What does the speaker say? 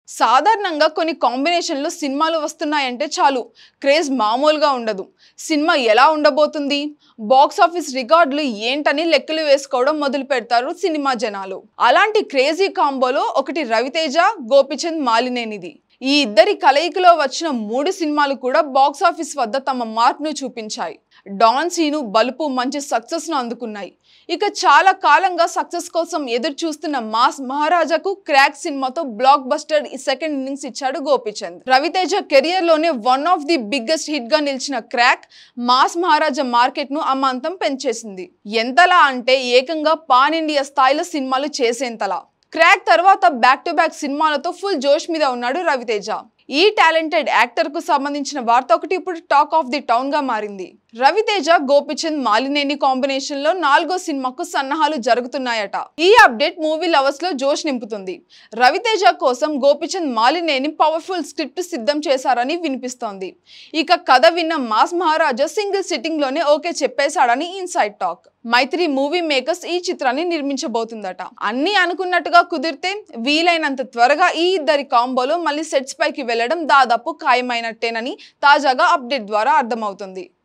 సాధారణంగా కొన్ని కాంబినేషన్లో సినిమాలు వస్తున్నాయంటే చాలు క్రేజ్ మామూలుగా ఉండదు సినిమా ఎలా ఉండబోతుంది బాక్స్ ఆఫీస్ రికార్డులు ఏంటని లెక్కలు వేసుకోవడం మొదలు పెడతారు సినిమా జనాలు అలాంటి క్రేజీ కాంబోలో ఒకటి రవితేజ గోపిచంద్ మాలినేనిది ఈ ఇద్దరి కలయికలో వచ్చిన మూడు సినిమాలు కూడా బాక్స్ ఆఫీస్ వద్ద తమ మార్క్ను చూపించాయి డాన్ సీను బలుపు మంచి సక్సెస్ను అందుకున్నాయి ఇక చాలా కాలంగా సక్సెస్ కోసం ఎదురు చూస్తున్న మాస్ మహారాజాకు క్రాక్ సినిమాతో బ్లాక్ బస్టర్ సెకండ్ ఇన్నింగ్స్ ఇచ్చాడు గోపిచంద్ రవితేజ కెరియర్ లోనే one of the biggest hit గా నిలిచిన క్రాక్ మాస్ మహారాజా మార్కెట్ ను అమాంతం పెంచేసింది ఎంతలా అంటే ఏకంగా పాన్ ఇండియా స్థాయిలో సినిమాలు చేసేంతలా క్రాక్ తర్వాత బ్యాక్ టు బ్యాక్ సినిమాలతో ఫుల్ జోష్ మీద ఉన్నాడు రవితేజ ఈ టాలెంటెడ్ యాక్టర్ కు సంబంధించిన వార్త ఒకటి ఇప్పుడు టాక్ ఆఫ్ ది టౌన్ గా మారింది రవితేజ గోపిచంద్ మాలినేని కాంబినేషన్ లో నాలుగో సినిమాకు సన్నాహాలు జరుగుతున్నాయట ఈ అప్డేట్ మూవీ లవర్స్ లో జోష్ నింపుతుంది రవితేజ కోసం గోపిచంద్ మాలినేని పవర్ఫుల్ స్క్రిప్ట్ సిద్ధం చేశారని వినిపిస్తోంది ఇక కథ విన్న మాస్ మహారాజా సింగిల్ సిట్టింగ్ లోనే ఓకే చెప్పేశాడని inside talk Mythri movie makers ఈ చిత్రాన్ని నిర్మించబోతుందట అన్ని అనుకున్నట్టుగా కుదిరితే వీలైనంత త్వరగా ఈ ఇద్దరి కాంబోలో మళ్ళీ సెట్స్ పైకి వెళ్లడం దాదాపు ఖాయమైనట్టేనని తాజాగా అప్డేట్ ద్వారా అర్థమవుతుంది